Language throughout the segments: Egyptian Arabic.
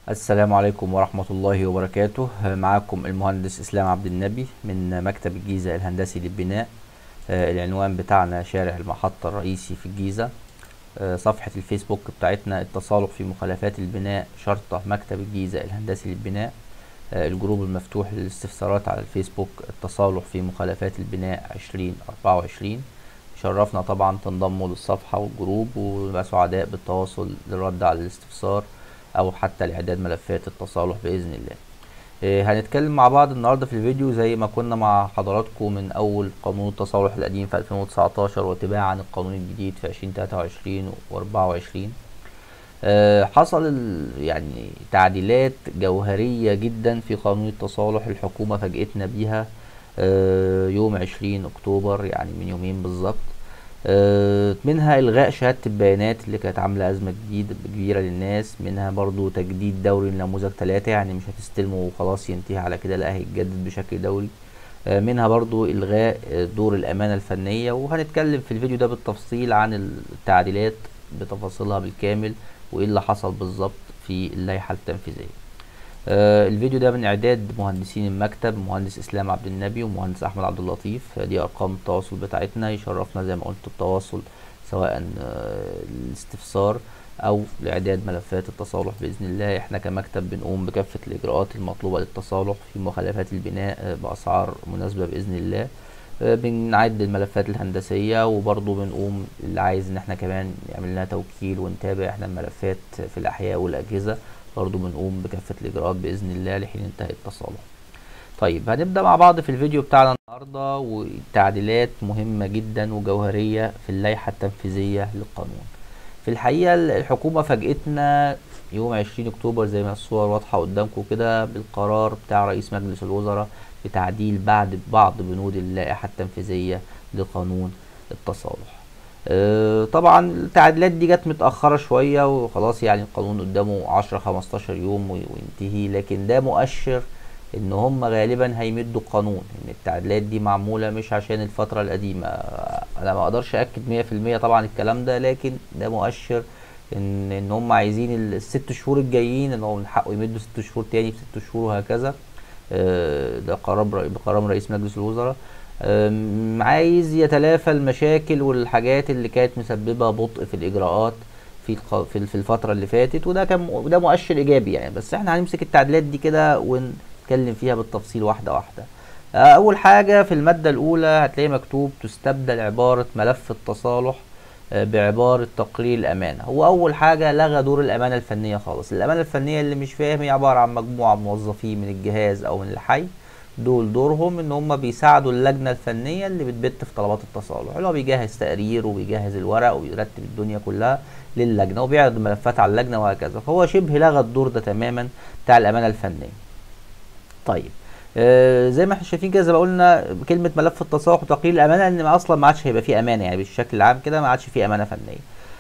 السلام عليكم ورحمة الله وبركاته معكم المهندس إسلام عبد النبي من مكتب الجيزة الهندسي للبناء آه، العنوان بتاعنا شارع المحطة الرئيسي في الجيزة آه، صفحة الفيسبوك بتاعتنا التصالح في مخالفات البناء شرطة مكتب الجيزة الهندسي للبناء آه، الجروب المفتوح للاستفسارات على الفيسبوك التصالح في مخالفات البناء عشرين أربعة وعشرين شرفنا طبعا تنضموا للصفحة والجروب ونبقى سعداء بالتواصل للرد على الاستفسار او حتى لاعداد ملفات التصالح باذن الله إيه، هنتكلم مع بعض النهارده في الفيديو زي ما كنا مع حضراتكم من اول قانون التصالح القديم في 2019 وتباعا القانون الجديد في 2023 و24 أه حصل ال- يعني تعديلات جوهرية جدا في قانون التصالح الحكومة فاجئتنا بيها أه يوم 20 اكتوبر يعني من يومين بالظبط آه، منها الغاء شهاده البيانات اللي كانت عامله ازمه جديد كبيره للناس منها برضو تجديد دوري لنموذج ثلاثة يعني مش هتستلمه وخلاص ينتهي على كده لا هيتجدد بشكل دوري آه، منها برضو الغاء آه، دور الامانه الفنيه وهنتكلم في الفيديو ده بالتفصيل عن التعديلات بتفاصيلها بالكامل وايه اللي حصل بالظبط في اللائحه التنفيذيه آه، الفيديو ده من اعداد مهندسين المكتب مهندس اسلام عبد النبي ومهندس احمد عبد اللطيف آه، دي ارقام التواصل بتاعتنا يشرفنا زي ما قلت التواصل سواء آه، الاستفسار او لاعداد ملفات التصالح باذن الله احنا كمكتب بنقوم بكافه الاجراءات المطلوبه للتصالح في مخالفات البناء آه، باسعار مناسبه باذن الله آه، بنعد الملفات الهندسيه وبرضه بنقوم اللي عايز ان احنا كمان يعمل لنا توكيل ونتابع احنا الملفات في الاحياء والاجهزه برضو بنقوم بكافة الإجراءات بإذن الله لحين انتهاء التصالح طيب هنبدأ مع بعض في الفيديو بتاعنا النهاردة وتعديلات مهمة جدا وجوهرية في اللائحة التنفيذية للقانون في الحقيقة الحكومة فاجئتنا يوم 20 أكتوبر زي ما الصور واضحة قدامكم كده بالقرار بتاع رئيس مجلس الوزراء بتعديل بعد بعض بنود اللائحة التنفيذية لقانون التصالح آه، طبعا التعديلات دي جت متأخرة شوية وخلاص يعني القانون قدامه 10 15 يوم وي- وينتهي لكن ده مؤشر ان هم غالبا هيمدوا القانون ان التعديلات دي معمولة مش عشان الفترة القديمة آه، انا ما اقدرش اكد 100% طبعا الكلام ده لكن ده مؤشر ان ان هم عايزين ال- الست شهور الجايين ان هو من حقه يمدوا ست شهور تاني في ست شهور وهكذا آه، ده قرار بقرار رئيس مجلس الوزراء أم، عايز يتلافى المشاكل والحاجات اللي كانت مسببة بطء في الإجراءات في الق- في في الفترة اللي فاتت وده كان وده مؤشر إيجابي يعني بس احنا هنمسك التعديلات دي كده ونتكلم فيها بالتفصيل واحدة واحدة آه، أول حاجة في المادة الأولى هتلاقي مكتوب تستبدل عبارة ملف التصالح آه، بعبارة تقرير الأمانة هو أول حاجة لغى دور الأمانة الفنية خالص الأمانة الفنية اللي مش فاهم هي عبارة عن مجموعة موظفين من الجهاز أو من الحي دول دورهم ان هم بيساعدوا اللجنه الفنيه اللي بتبت في طلبات التصالح اللي هو بيجهز تقرير وبيجهز الورق وبيرتب الدنيا كلها للجنه وبيعرض الملفات على اللجنه وهكذا فهو شبه لغى الدور ده تماما بتاع الامانه الفنيه طيب آه زي ما احنا شايفين كده زي ما قلنا كلمه ملف التصالح وتقرير الامانه ان ما اصلا ما عادش هيبقى فيه امانه يعني بالشكل العام كده ما عادش فيه امانه فنيه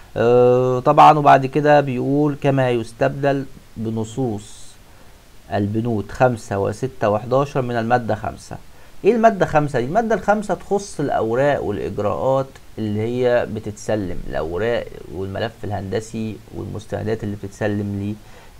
آه طبعا وبعد كده بيقول كما يستبدل بنصوص البنود خمسة وستة وحداشر من المادة خمسة ايه المادة خمسة دي؟ المادة الخامسة تخص الأوراق والإجراءات اللي هي بتتسلم الأوراق والملف الهندسي والمستندات اللي بتتسلم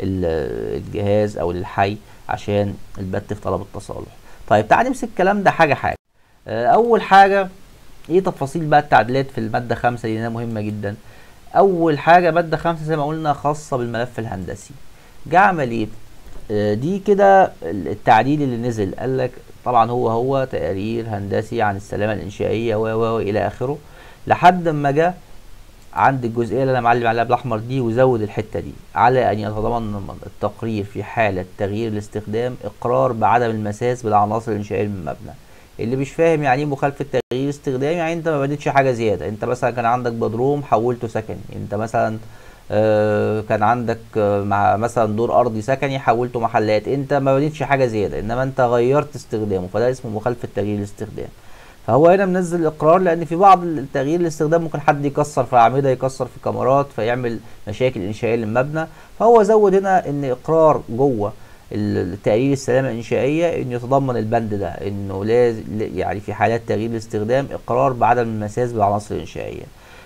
للجهاز أو للحي عشان البت في طلب التصالح طيب تعال نمسك الكلام ده حاجة حاجة آه، أول حاجة ايه تفاصيل بقى التعديلات في المادة خمسة دي لأنها مهمة جدا أول حاجة مادة خمسة زي ما قلنا خاصة بالملف الهندسي جه عمل ايه؟ آه، دي كده التعديل اللي نزل قال لك طبعا هو هو تقرير هندسي عن السلامه الانشائيه و و و الى اخره لحد ما جه عند الجزئيه اللي انا معلم عليها بالاحمر دي وزود الحته دي على ان يتضمن التقرير في حاله تغيير الاستخدام اقرار بعدم المساس بالعناصر الانشائيه من المبنى اللي مش فاهم يعني ايه مخالفه تغيير استخدام يعني انت ما بنيتش حاجه زياده انت مثلا كان عندك بدروم حولته سكني انت مثلا آه، كان عندك آه، مع مثلا دور ارضي سكني حولته محلات انت ما بنيتش حاجه زياده انما انت غيرت استخدامه فده اسمه مخالفه تغيير الاستخدام فهو هنا منزل الاقرار لان في بعض التغيير الاستخدام ممكن حد يكسر في اعمده يكسر في كاميرات فيعمل مشاكل انشائيه للمبنى فهو زود هنا ان اقرار جوه التقرير السلامه الانشائيه انه يتضمن البند ده انه لازم يعني في حالات تغيير الاستخدام اقرار بعدم المساس بالعناصر الانشائيه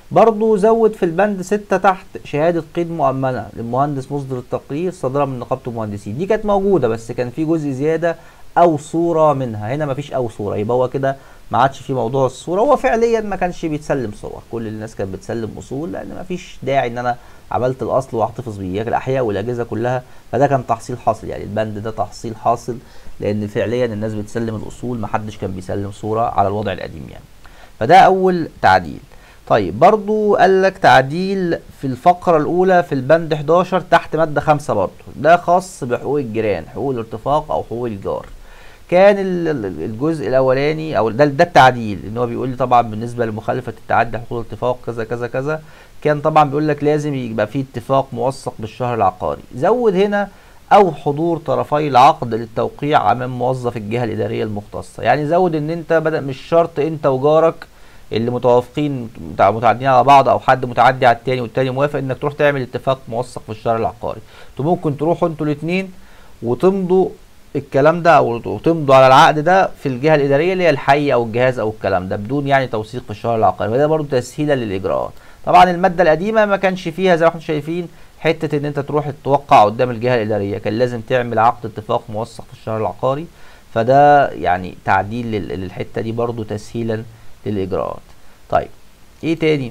برضو زود في البند ستة تحت شهادة قيد مؤمنة للمهندس مصدر التقرير صادرة من نقابة المهندسين دي كانت موجودة بس كان في جزء زيادة أو صورة منها هنا مفيش أو صورة يبقى هو كده ما عادش في موضوع الصورة هو فعليا ما كانش بيتسلم صور كل الناس كانت بتسلم أصول لأن مفيش داعي إن أنا عملت الأصل وأحتفظ بيه الأحياء والأجهزة كلها فده كان تحصيل حاصل يعني البند ده تحصيل حاصل لأن فعليا الناس بتسلم الأصول محدش كان بيسلم صورة على الوضع القديم يعني فده أول تعديل طيب برضو قال لك تعديل في الفقرة الأولى في البند 11 تحت مادة 5 برضو ده خاص بحقوق الجيران حقوق الارتفاق أو حقوق الجار كان الجزء الأولاني أو ده, ده التعديل إن هو بيقول لي طبعا بالنسبة لمخالفة التعدي حقوق الارتفاق كذا كذا كذا كان طبعا بيقول لك لازم يبقى في اتفاق موثق بالشهر العقاري زود هنا او حضور طرفي العقد للتوقيع امام موظف الجهه الاداريه المختصه يعني زود ان انت بدا مش شرط انت وجارك اللي متوافقين متعدين على بعض او حد متعدي على التاني والتاني موافق انك تروح تعمل اتفاق موثق في الشهر العقاري انتوا ممكن تروحوا انتوا الاثنين وتمضوا الكلام ده او تمضوا على العقد ده في الجهه الاداريه اللي هي الحي او الجهاز او الكلام ده بدون يعني توثيق في الشهر العقاري وده برضه تسهيلا للاجراءات طبعا الماده القديمه ما كانش فيها زي ما احنا شايفين حته ان انت تروح توقع قدام الجهه الاداريه كان لازم تعمل عقد اتفاق موثق في الشهر العقاري فده يعني تعديل للحته دي برضو تسهيلا للاجراءات طيب ايه تاني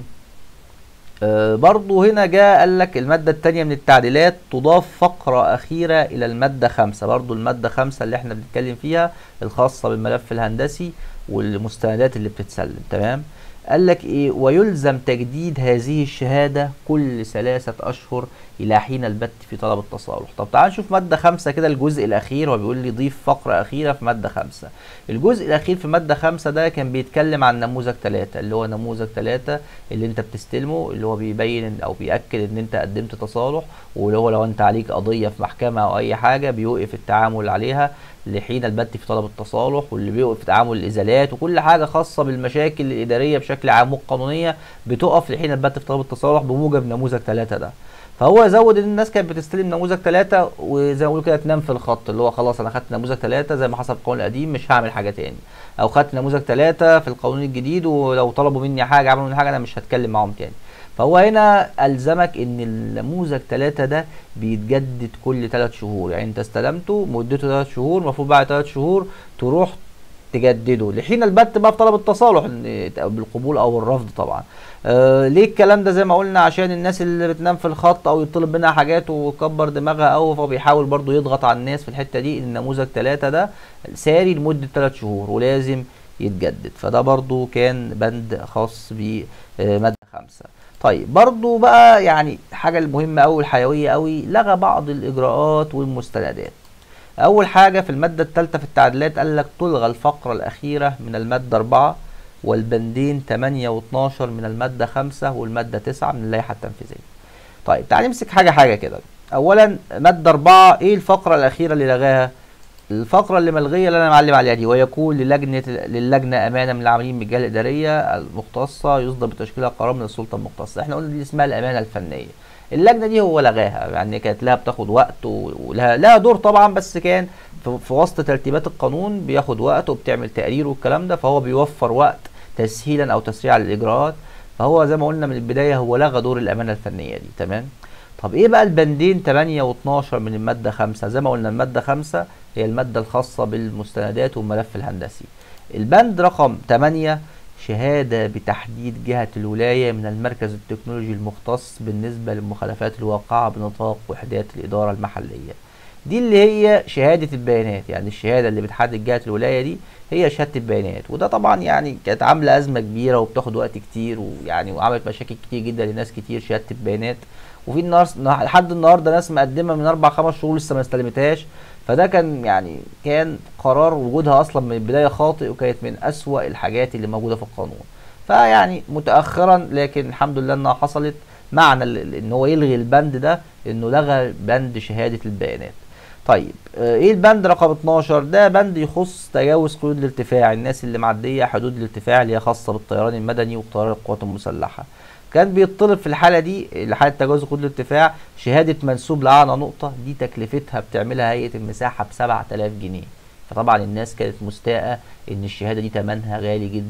آه برضو هنا جاء قال لك المادة التانية من التعديلات تضاف فقرة أخيرة إلى المادة خمسة برضو المادة خمسة اللي احنا بنتكلم فيها الخاصة بالملف الهندسي والمستندات اللي بتتسلم تمام قال لك ايه ويلزم تجديد هذه الشهادة كل ثلاثة اشهر الى حين البت في طلب التصالح طب تعال نشوف مادة خمسة كده الجزء الاخير هو بيقول لي ضيف فقرة اخيرة في مادة خمسة الجزء الاخير في مادة خمسة ده كان بيتكلم عن نموذج ثلاثة اللي هو نموذج ثلاثة اللي انت بتستلمه اللي هو بيبين او بيأكد ان انت قدمت تصالح واللي هو لو انت عليك قضية في محكمة او اي حاجة بيوقف التعامل عليها لحين البت في طلب التصالح واللي بيوقف تعامل الازالات وكل حاجه خاصه بالمشاكل الاداريه بشكل عام والقانونيه بتقف لحين البت في طلب التصالح بموجب نموذج ثلاثة ده فهو زود ان الناس كانت بتستلم نموذج ثلاثة وزي ما بيقولوا كده تنام في الخط اللي هو خلاص انا خدت نموذج ثلاثة زي ما حصل في القانون القديم مش هعمل حاجه تاني او خدت نموذج ثلاثة في القانون الجديد ولو طلبوا مني حاجه عملوا مني حاجه انا مش هتكلم معاهم تاني فهو هنا الزمك ان النموذج 3 ده بيتجدد كل 3 شهور يعني انت استلمته مدته 3 شهور المفروض بعد 3 شهور تروح تجدده لحين البت بقى بطلب التصالح بالقبول او الرفض طبعا آه ليه الكلام ده زي ما قلنا عشان الناس اللي بتنام في الخط او يطلب منها حاجات وكبر دماغها قوي فبيحاول برضو يضغط على الناس في الحته دي النموذج 3 ده ساري لمده 3 شهور ولازم يتجدد فده برضو كان بند خاص بماده 5 طيب برضو بقى يعني حاجة المهمة أوي الحيوية أوي لغى بعض الإجراءات والمستندات أول حاجة في المادة الثالثة في التعديلات قال لك تلغى الفقرة الأخيرة من المادة 4 والبندين 8 و12 من المادة 5 والمادة 9 من اللائحة التنفيذية. طيب تعال نمسك حاجة حاجة كده. أولا مادة 4 إيه الفقرة الأخيرة اللي لغاها؟ الفقرة اللي ملغية اللي أنا معلم عليها دي ويكون للجنة للجنة أمانة من العاملين بالجهة الإدارية المختصة يصدر بتشكيلها قرار من السلطة المختصة، إحنا قلنا دي اسمها الأمانة الفنية. اللجنة دي هو لغاها يعني كانت لها بتاخد وقت ولها لها دور طبعا بس كان في وسط ترتيبات القانون بياخد وقت وبتعمل تقرير والكلام ده فهو بيوفر وقت تسهيلا أو تسريعا للإجراءات فهو زي ما قلنا من البداية هو لغى دور الأمانة الفنية دي تمام؟ طب ايه بقى البندين 8 و12 من المادة 5 زي ما قلنا المادة 5 هي المادة الخاصة بالمستندات والملف الهندسي البند رقم 8 شهادة بتحديد جهة الولاية من المركز التكنولوجي المختص بالنسبة للمخالفات الواقعة بنطاق وحدات الإدارة المحلية دي اللي هي شهادة البيانات يعني الشهادة اللي بتحدد جهة الولاية دي هي شهادة البيانات وده طبعا يعني كانت عاملة أزمة كبيرة وبتاخد وقت كتير ويعني وعملت مشاكل كتير جدا لناس كتير شهادة البيانات وفي الناس لحد النهارده ناس مقدمه من اربع خمس شهور لسه ما استلمتهاش فده كان يعني كان قرار وجودها اصلا من البدايه خاطئ وكانت من اسوا الحاجات اللي موجوده في القانون فيعني متاخرا لكن الحمد لله انها حصلت معنى ان هو يلغي البند ده انه لغى بند شهاده البيانات طيب ايه البند رقم 12 ده بند يخص تجاوز قيود الارتفاع الناس اللي معديه حدود الارتفاع اللي هي خاصه بالطيران المدني وطيران القوات المسلحه كان بيطلب في الحالة دي لحالة تجاوز قيود الارتفاع شهادة منسوب لأعلى نقطة دي تكلفتها بتعملها هيئة المساحة بسبعة آلاف جنيه فطبعا الناس كانت مستاءة إن الشهادة دي تمنها غالي جدا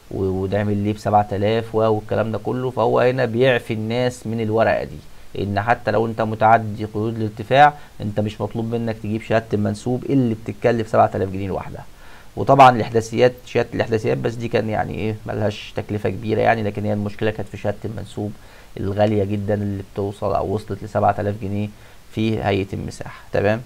و- ونعمل ليه ب 7000 والكلام ده كله فهو هنا بيعفي الناس من الورقه دي ان حتى لو انت متعدي قيود الارتفاع انت مش مطلوب منك تجيب شهاده المنسوب اللي بتتكلف 7000 جنيه لوحدها وطبعا الاحداثيات شهاده الاحداثيات بس دي كان يعني ايه ملهاش تكلفه كبيره يعني لكن هي المشكله كانت في شهاده المنسوب الغاليه جدا اللي بتوصل او وصلت ل 7000 جنيه في هيئه المساحه تمام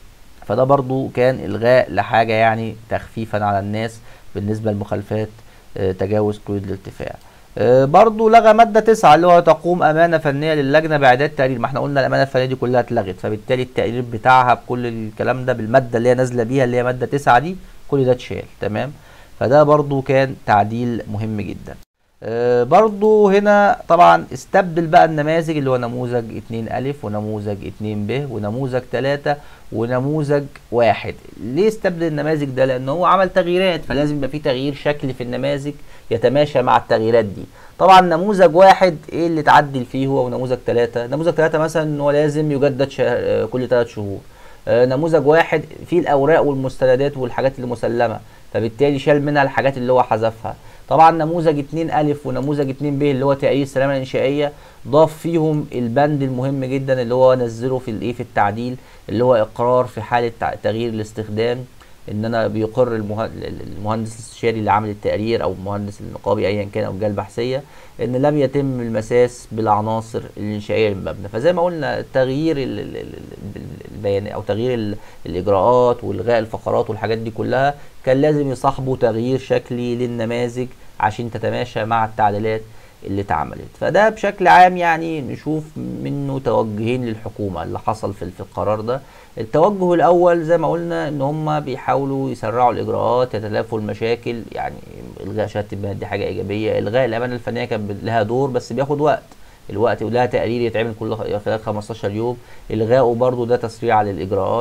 فده برضو كان الغاء لحاجه يعني تخفيفا على الناس بالنسبه لمخالفات آه، تجاوز قيود الارتفاع آه، برضو لغى مادة تسعة اللي هو تقوم أمانة فنية للجنة بإعداد تقرير ما احنا قلنا الأمانة الفنية دي كلها اتلغت فبالتالي التقرير بتاعها بكل الكلام ده بالمادة اللي هي نازلة بيها اللي هي مادة تسعة دي كل ده اتشال تمام فده برضو كان تعديل مهم جدا آه، برضو هنا طبعا استبدل بقى النماذج اللي هو نموذج 2 ألف ونموذج 2 ب ونموذج 3 ونموذج واحد ليه استبدل النماذج ده لأن هو عمل تغييرات فلازم يبقى في تغيير شكل في النماذج يتماشى مع التغييرات دي طبعا نموذج واحد ايه اللي اتعدل فيه هو ونموذج ثلاثة نموذج ثلاثة مثلا ان هو لازم يجدد شه... آه، كل ثلاث شهور آه، نموذج واحد فيه الاوراق والمستندات والحاجات اللي مسلمه فبالتالي شال منها الحاجات اللي هو حذفها طبعا نموذج 2 الف ونموذج 2 ب اللي هو تقرير السلامه الانشائيه ضاف فيهم البند المهم جدا اللي هو نزله في الايه في التعديل اللي هو اقرار في حاله تع- تغيير الاستخدام ان انا بيقر المه- المهندس الاستشاري اللي عامل التقرير او المهندس النقابي ايا كان او الجهه البحثيه ان لم يتم المساس بالعناصر الانشائيه للمبنى فزي ما قلنا تغيير ال- ال- ال- البيان او تغيير ال- الاجراءات والغاء الفقرات والحاجات دي كلها كان لازم يصاحبه تغيير شكلي للنماذج عشان تتماشى مع التعديلات اللي اتعملت فده بشكل عام يعني نشوف منه توجهين للحكومة اللي حصل في في القرار ده التوجه الأول زي ما قلنا إن هم بيحاولوا يسرعوا الإجراءات يتلافوا المشاكل يعني إلغاء شهادة البناء دي حاجة إيجابية إلغاء الأمانة الفنية كان لها دور بس بياخد وقت الوقت ولها تقرير يتعمل كل خ- خلال 15 يوم إلغائه برضو ده تسريع للإجراءات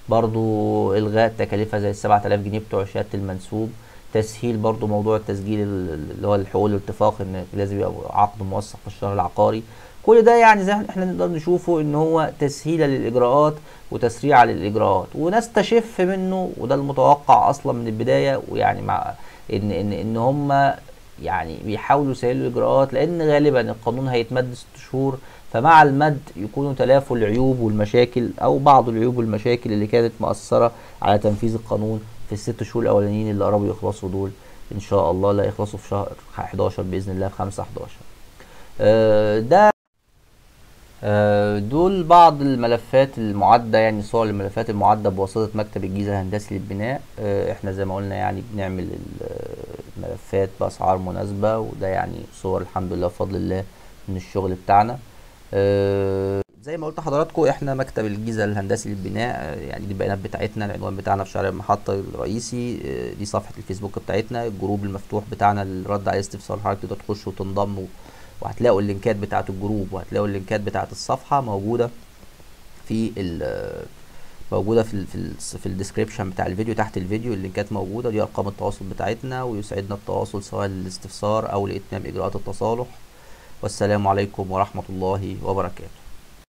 برضو إلغاء تكاليفها زي ال 7000 جنيه بتوع شهادة المنسوب تسهيل برضو موضوع التسجيل ال- اللي هو الحقوق الاتفاق ان لازم يبقى عقد موثق في الشهر العقاري كل ده يعني زي ما احنا نقدر نشوفه ان هو تسهيلا للاجراءات وتسريعا للاجراءات ونستشف منه وده المتوقع اصلا من البدايه ويعني مع ان ان ان هم يعني بيحاولوا يسهلوا الاجراءات لان غالبا القانون هيتمد ست شهور فمع المد يكونوا تلافوا العيوب والمشاكل او بعض العيوب والمشاكل اللي كانت مؤثره على تنفيذ القانون في الست شهور الاولانيين اللي قربوا يخلصوا دول ان شاء الله لا يخلصوا في شهر 11 باذن الله في 5 11 آه، ده آه، دول بعض الملفات المعدة يعني صور الملفات المعدة بواسطة مكتب الجيزة الهندسي للبناء آه، احنا زي ما قلنا يعني بنعمل ال- الملفات بأسعار مناسبة وده يعني صور الحمد لله بفضل الله من الشغل بتاعنا آه، زي ما قلت لحضراتكم احنا مكتب الجيزة الهندسي للبناء آه، يعني دي البيانات بتاعتنا العنوان بتاعنا في شارع المحطة الرئيسي آه، دي صفحة الفيسبوك بتاعتنا الجروب المفتوح بتاعنا اللي رد على استفسار حضرتك تقدر تخش وتنضم و- وهتلاقوا اللينكات بتاعت الجروب وهتلاقوا اللينكات بتاعت الصفحة موجودة في ال موجودة في ال في ال في الديسكريبشن بتاع الفيديو تحت الفيديو اللينكات موجودة دي أرقام التواصل بتاعتنا ويسعدنا التواصل سواء للاستفسار أو لإتمام إجراءات التصالح والسلام عليكم ورحمة الله وبركاته